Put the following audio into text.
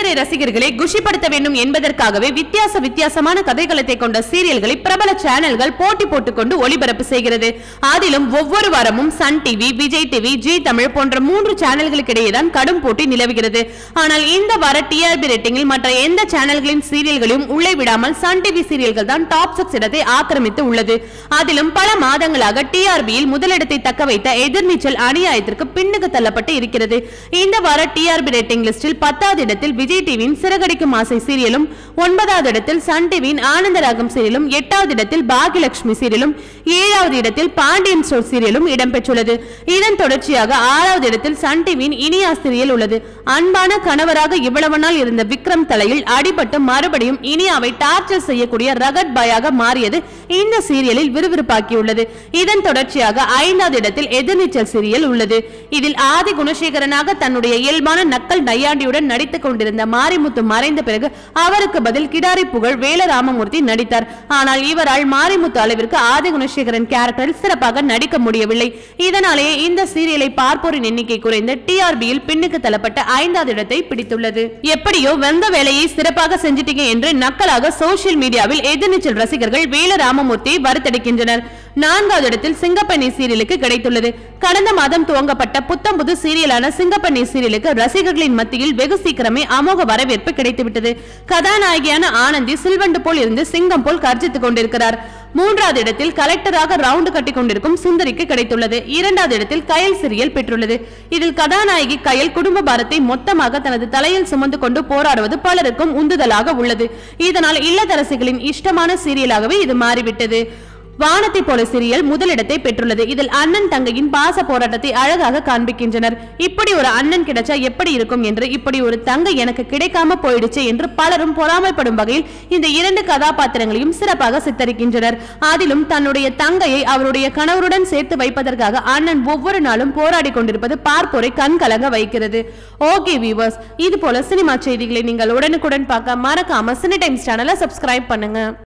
திரை ரசிகர்களை குஷிப்படுத்த வேண்டும் என்பதற்காகவே வித்தியாச வித்தியாசமான கதைகளத்தை கொண்ட சீரியல்களை பிரபல சேனல்கள் போட்டி போட்டுக்கொண்டு ஒளிபரப்பு செய்கிறது அதிலும் ஒவ்வொரு வாரமும் Sun TV Vijay TV Zee Tamil போன்ற மூன்று சேனல்களுக்கு இடையேதான் கடும் போட்டி நிலவுகிறது ஆனால் இந்த வார டிஆர்பி ரேட்டிங்கில் மற்ற எந்த சேனல்களின் சீரியல்களையும் உள்ளே விடாமல் சன் டிவி சீரியல்கள் தான் டாப் சிக்ஸ் இடத்தை ஆக்கிரமித்து உள்ளது அதிலும் பல மாதங்களாக டிஆர்பியில் முதலிடத்தை தக்க வைத்த எதிர்நீச்சல் அநியாயத்திற்கு பின்னுக்கு தள்ளப்பட்டு இருக்கிறது இந்த வார டிஆர்பி ரேட்டிங் லிஸ்டில் பத்தாவது இடத்தில் விஜய் டிவியின் சிறகடிக்கும் ஆசை சீரியலும் ஒன்பதாவது இடத்தில் சன் டிவியின் ஆனந்தராகம் சீரியலும் எட்டாவது இடத்தில் பாகியலட்சுமி சீரியலும் ஏழாவது இடத்தில் பாண்டியன் ஸ்டோர் சீரியலும் இடம்பெற்றுள்ளது இதன் தொடர்ச்சியாக ஆறாவது இடத்தில் சன் டிவியின் இனியா சீரியல் உள்ளது அன்பான கணவராக இவ்வளவு நாள் இருந்த விக்ரம் தலையில் அடிபட்டு மறுபடியும் இனியாவை டார்ச்சர் செய்யக்கூடிய ரகட் பாயாக மாறியது இந்த சீரியலில் விறுவிறுப்பாக்கியுள்ளது இதன் தொடர்ச்சியாக ஐந்தாவது இடத்தில் எதிர்நீச்சல் சீரியல் உள்ளது இதில் ஆதி குணசேகரனாக தன்னுடைய இயல்பான நக்கல் நையாண்டியுடன் நடித்துக் கொண்டிருந்த மாரிமுத்து மறைந்த பிறகு அவருக்கு பதில் கிடாரி புகழ் வேல ராமமூர்த்தி நடித்தார் ஆனால் இவரால் மாரிமுத்து அளவிற்கு ஆதி குணசேகரன் கேரக்டரில் சிறப்பாக நடிக்க முடியவில்லை இதனாலேயே இந்த சீரியலை பார்ப்போரின் எண்ணிக்கை குறைந்து டிஆர்பியில் பின்னுக்கு தள்ளப்பட்ட ஐந்தாவது இடத்தை பிடித்துள்ளது எப்படியோ வந்த வேலையை சிறப்பாக செஞ்சிட்டீங்க என்று நக்கலாக சோசியல் மீடியாவில் எதிர்நீச்சல் ரசிகர்கள் வேல ராமமூர்த்தியை வறுத்தெடுக்கின்றனர் நான்காவது இடத்தில் சிங்கப்பண்ணி சீரியலுக்கு கிடைத்துள்ளது கடந்த மாதம் துவங்கப்பட்ட புத்தம் புது சீரியலான சிங்கப்பண்ணி சீரியலுக்கு ரசிகர்களின் மத்தியில் வெகு சீக்கிரமே அமோக வரவேற்பு கிடைத்துவிட்டது கதாநாயகியான ஆனந்தி சில்வண்டு போல் இருந்து சிங்கம் போல் கர்ஜித்துக் கொண்டிருக்கிறார் மூன்றாவது இடத்தில் கலெக்டராக ரவுண்டு கட்டி கொண்டிருக்கும் சுந்தரிக்கு கிடைத்துள்ளது இரண்டாவது இடத்தில் கயல் சீரியல் பெற்றுள்ளது இதில் கதாநாயகி கயல் குடும்ப பாரத்தை மொத்தமாக தனது தலையில் சுமந்து கொண்டு போராடுவது பலருக்கும் உந்துதலாக உள்ளது இதனால் இல்லத்தரசிகளின் இஷ்டமான சீரியலாகவே இது மாறிவிட்டது வானத்தை போல சீரியல் முதலிடத்தை பெற்றுள்ளது இதில் அண்ணன் தங்கையின் பாச போராட்டத்தை அழகாக காண்பிக்கின்றனர் இப்படி ஒரு அண்ணன் கிடைச்சா எப்படி இருக்கும் என்று இப்படி ஒரு தங்கை எனக்கு கிடைக்காம போயிடுச்சு என்று பலரும் பொறாமைப்படும் வகையில் இந்த இரண்டு கதாபாத்திரங்களையும் சிறப்பாக சித்தரிக்கின்றனர் அதிலும் தன்னுடைய தங்கையை அவருடைய கணவருடன் சேர்த்து வைப்பதற்காக அண்ணன் ஒவ்வொரு நாளும் போராடி கொண்டிருப்பது பார்ப்போரை கண் கலங்க வைக்கிறது ஓகே வியூவர்ஸ் இது போல சினிமா செய்திகளை நீங்கள் உடனுக்குடன் பார்க்க மறக்காம சினி டைம்ஸ் சேனலை சப்ஸ்கிரைப் பண்ணுங்க